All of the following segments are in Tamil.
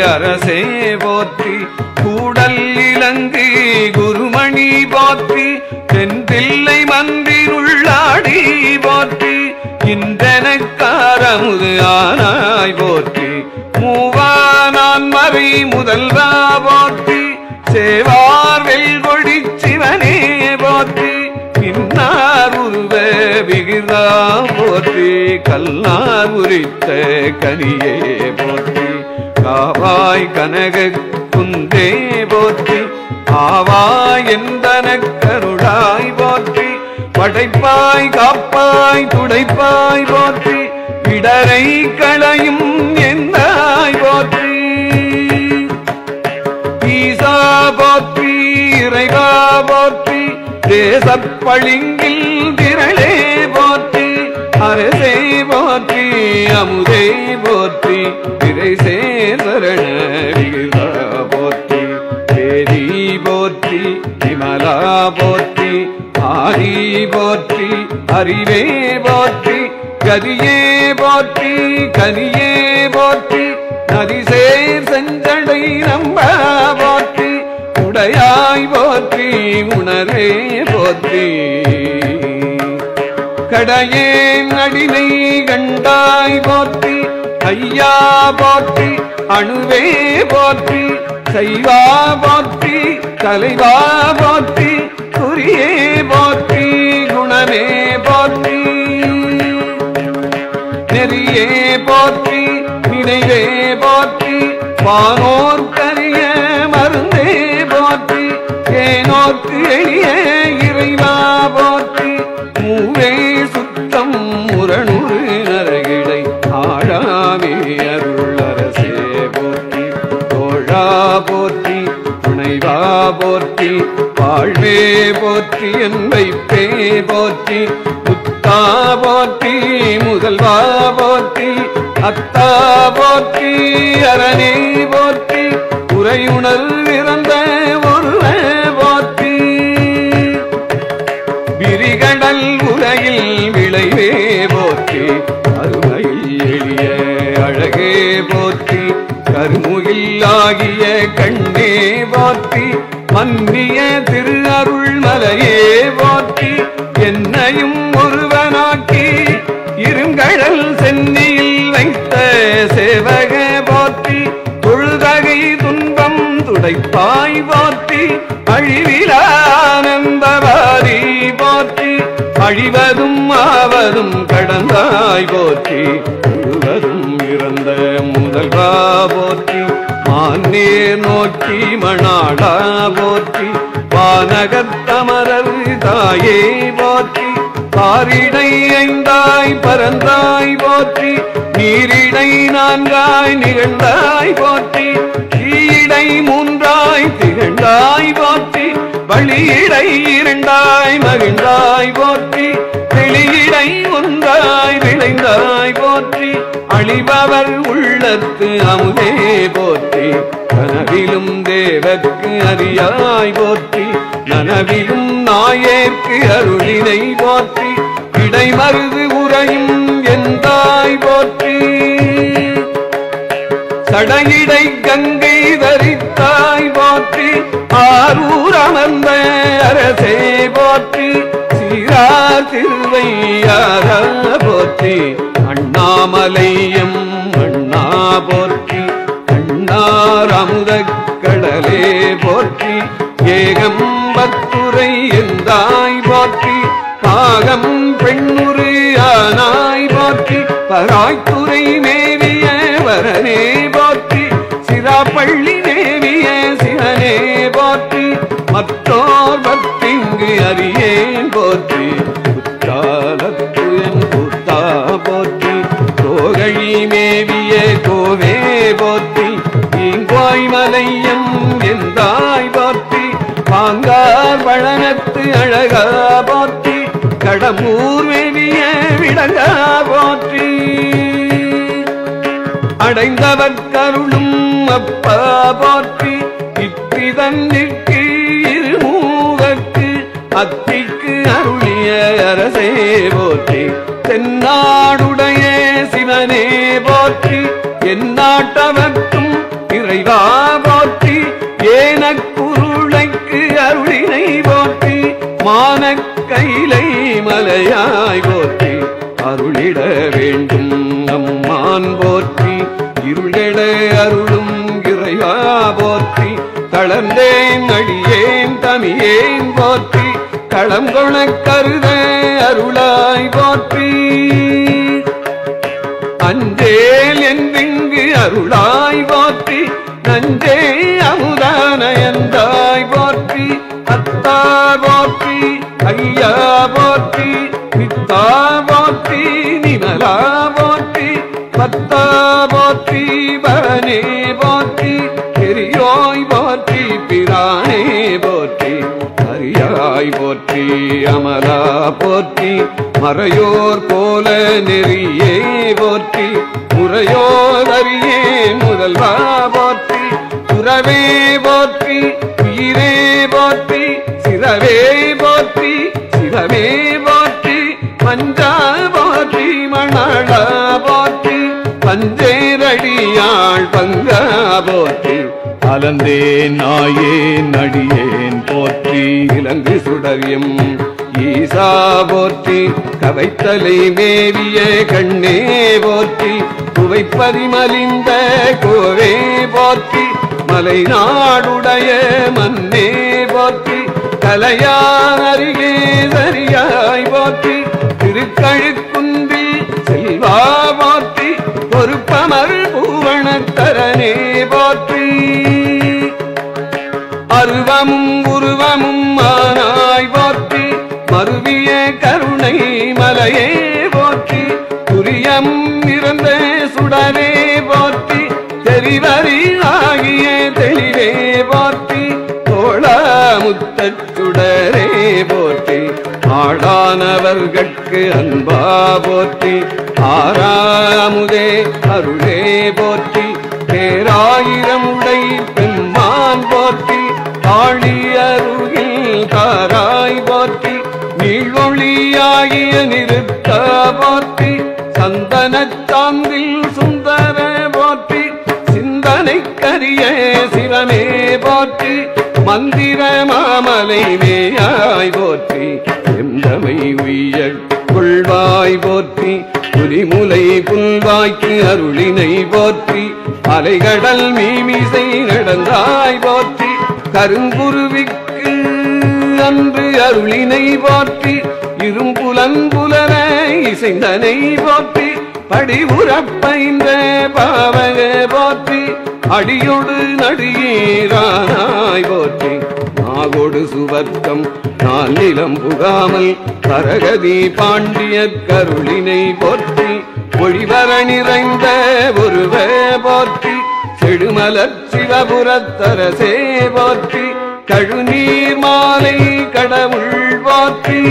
அரசே போற்றி கூடல் இலங்கு குருமணி போற்றி தென்தில்லை மந்திருள்ளாடி போற்றி இன்றனக்காரமுது ஆனாய் போற்றி மூவானான் மறை முதல்வா போற்றி சேவார் வெல்கொடி சிவனே போற்றி பின்னார் உருவ விகிதா போற்றி கல்லார் உரித்த கனியே போற்றி காவாய் கனக குந்தே போற்றி ஆவாய் எந்தனக் கருளாய் போற்றி படைப்பாய் காப்பாய் துடைப்பாய் போற்றி இடரை களையும் எந்தாய் போற்றி ஈசா போற்றி இறைவா போற்றி தேசப்பளிங்கில் திரளே போற்றி அரசே போற்றி அமுதே போற்றி திரை சேரண விகிதா போற்றி தேரி போற்றி விமலா போற்றி ஆரி போற்றி அறிவே போற்றி கதியே போற்றி கனியே போற்றி நதிசேர் செஞ்சடை நம்ப போற்றி உடையாய் போற்றி உணரே போற்றி கடையே நடினை கண்டாய் போற்றி ஐயா போற்றி அணுவே போற்றி சைவா போற்றி தலைவா போற்றி குறியே போற்றி குணமே போற்றி நெறியே போற்றி நினைவே போற்றி வானோர் கரிய மருந்தே போற்றி ஏனோர்க்கு எளிய இறைவா போற்றி மூவே சுத்தம் முரணுறு நரகிடை ஆழாமே அருள் அரசே போற்றி தோழா போற்றி துணைவா போற்றி வாழ்வே போற்றி என் வைப்பே போற்றி முத்தா போற்றி முதல்வா போற்றி அத்தா போற்றி அரணே போற்றி உரையுணர் இறந்த ஒருவ போற்றி விரிகடல் உலகில் விளைவே போற்றி அருமையில் எளிய அழகே போற்றி கருமுகில் ஆகிய கண்ணே போற்றி மன்னிய திரு அருள் மலையே போற்றி என்னையும் ஒருவனாக்கி இருங்கடல் சென்னியில் வைத்த சேவக போற்றி தொழுதகை துன்பம் துடைப்பாய் போற்றி அழிவிலானந்தவாரி போற்றி அழிவதும் ஆவதும் கடந்தாய் போற்றி முழுவதும் இறந்த முதல்வா போற்றி மான்னேர் நோக்கி மணாடா போற்றி வானகத்தமரர் தாயே போற்றி பாரிடை ஐந்தாய் பரந்தாய் போற்றி நீரிடை நான்காய் நிகழ்ந்தாய் போற்றி தீயிடை மூன்றாய் திகழ்ந்தாய் போற்றி வழியிடை இரண்டாய் மகிழ்ந்தாய் போற்றி வெளியிடை ஒன்றாய் விளைந்தாய் போற்றி அழிபவர் உள்ளத்து அமுதே போற்றி கனவிலும் தேவர்க்கு அறியாய் போற்றி நனவிலும் நாயேற்கு அருளினை போற்றி இடைமருது உரையும் எந்தாய் போற்றி சடையிடை கங்கை தரித்தாய் போற்றி ஆரூர் அமர்ந்த அரசே போற்றி சீரா திருவையாரா போற்றி அண்ணாமலையம் அண்ணா போற்றி அண்ணார் அமுத கடலே போற்றி ஏகம்பத்துரை எந்தாய் போற்றி பாகம் பெண்ணுரு ஆனாய் போற்றி பராய்த்துறை மேவிய வரனே போற்றி சிராப்பள்ளி தேவிய சிவனே போற்றி மற்றோர் பத்திங்கு அறியேன் போற்றி குற்றாலத்து என் கூத்தா போற்றி கோகழி மேவிய கோவே போற்றி ஈங்கோய் மலையம் எந்தாய் போற்றி பாங்கார் பழனத்து அழகா போற்றி கடம்பூர் மேவிய விடங்கா போற்றி அடைந்தவர் கருளும் அப்பா போற்றி இப்பிதன்னிற்கு இருமூவர்க்கு அத்திக்கு அருளிய அரசே போற்றி தென்னாடுடைய சிவனே போற்றி எந்நாட்டவர்க்கும் இறைவா முருகா போற்றி ஏனக்குருளைக்கு அருளினை போற்றி மானக் கைலை மலையாய் போற்றி அருளிட வேண்டும் அம்மான் போற்றி இருள்கெட அருளும் இறைவா போற்றி தளர்ந்தேன் அடியேன் தமியேன் போற்றி களம் கொண கருத அருளாய் போற்றி அஞ்சேல் என்றிங்கு அருளாய் போற்றி நஞ்சே அமுதானயந்தாய் போற்றி அத்தா போற்றி ஐயா போற்றி பித்தா போற்றி நிமலா போற்றி பத்தா போற்றி பரனே போற்றி பெரியோய் போற்றி பிரானே போற்றி அரியாய் போற்றி அமலா போற்றி மறையோர் போல நெறியே போற்றி முறையோர் அறியே முதல்வா போற்றி புறவே போற்றி உயிரே போற்றி சிறவே போற்றி சிவமே போற்றி மஞ்சா போற்றி மணாளா போற்றி பஞ்சேரடியாள் பங்கா போற்றி அலந்தேன் நாயேன் அடியேன் போற்றி இலங்கு சுடரியம் ஈசா போற்றி கவைத்தலை மேவிய கண்ணே போற்றி குவைப்பதிமலிந்த கோவே போற்றி மலை நாடுடைய மன்னே போற்றி கலையான் அருகே சரியாய் போற்றி திருக்கழுக்குன்றில் செல்வா போற்றி பொறுப்பமர் பூவணத்தரனே போற்றி அருவமும் உருவமும் மானாய் போற்றி மருவிய கருணை மலையே போற்றி துரியம் இறந்த சுடரே போற்றி தெரிவரி ஆகிய தெளிவே போற்றி தோளாமுத்தச் சுடரே போற்றி ஆளானவர்கட்கு அன்பா போற்றி ஆறாமுதே அருளே போற்றி பேராயிரம் உடை பெம்மான் போற்றி ஆழி அருகில் தாராய் போற்றி நீழ்வொழியாகிய நிறுத்த போற்றி சந்தனச் சாந்தில் சுந்தர போற்றி சிந்தனை கரிய சிவமே போற்றி மந்திர மாமலை மேயாய் போற்றி எந்தமை உய்ய கொள்வாய் போற்றி புலிமுலை புல்வாய்க்கு அருளினை போற்றி அலைகடல் மீமிசை நடந்தாய் போற்றி கருங்குருவிக்கு அன்று அருளினை போற்றி இரும்புலன்புலர இசைந்தனை போற்றி படிவுறப்பைந்த பாவக போற்றி அடியொடு நடிகீரானாய் போற்றி நாகொடு சுவர்க்கம் நான் நிலம் புகாமல் கரகதி பாண்டிய கருளினை போற்றி ஒளிவர நிறைந்த ஒருவ போற்றி செடுமலர் சிவபுரத்தரசே போற்றி கழுநீர் மாலை கடவுள் போற்றி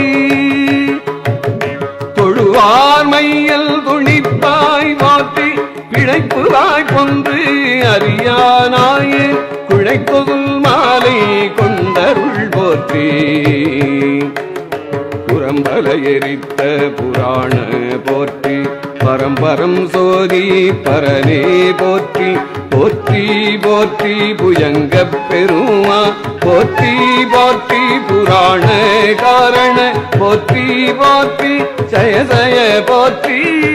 தொழுவார் மையல் துணிப்பாய் போற்றி பிழைப்புவாய் கொன்று அறியானாயே குழைப்பொருள் மாலை கொண்டருள் போற்றி புறம்பல எரித்த புராண போற்றி பரம்பரம் சோதி பரனே போற்றி போற்றி போற்றி புயங்க பெருமா போற்றி போற்றி புராண காரண போற்றி போற்றி ஜய ஜய போற்றி